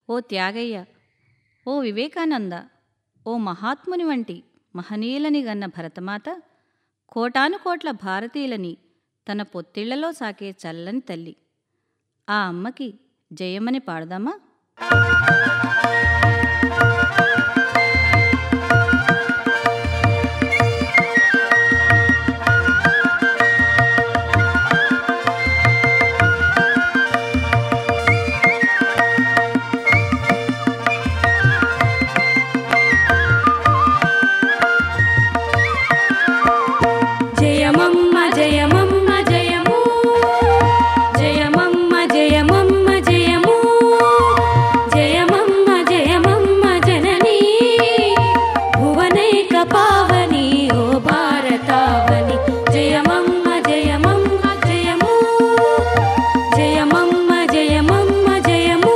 ఓ త్యాగయ్య ఓ వివేకానంద ఓ మహాత్ముని వంటి మహనీయులని గన్న భరతమాత కోటాను కోట్ల భారతీయులని తన పొత్తిళ్లలో సాకే చల్లని తల్లి ఆ అమ్మకి జయమని పాడదామా జయమమ్మ జయమమ్మ జయము జయమమ్మ జయమమ్మ జయము జయమమ్మ జయమమ్మ జననీ భువనైక పావని ఓ భారతావని జయమమ్మ జయమమ్మ జయము జయమమ్మ జయమమ్మ జయము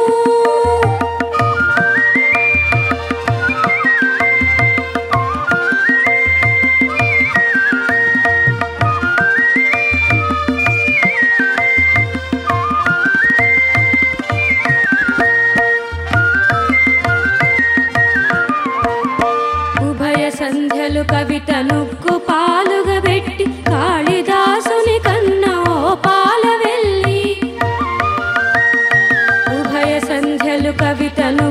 ఉభయ సంధ్యలు కవిత నుగ్గు పాలుగా పెట్టి కాళిదాసుని కన్న ఓ పాల వెళ్ళి ఉభయ సంధ్యలు కవిత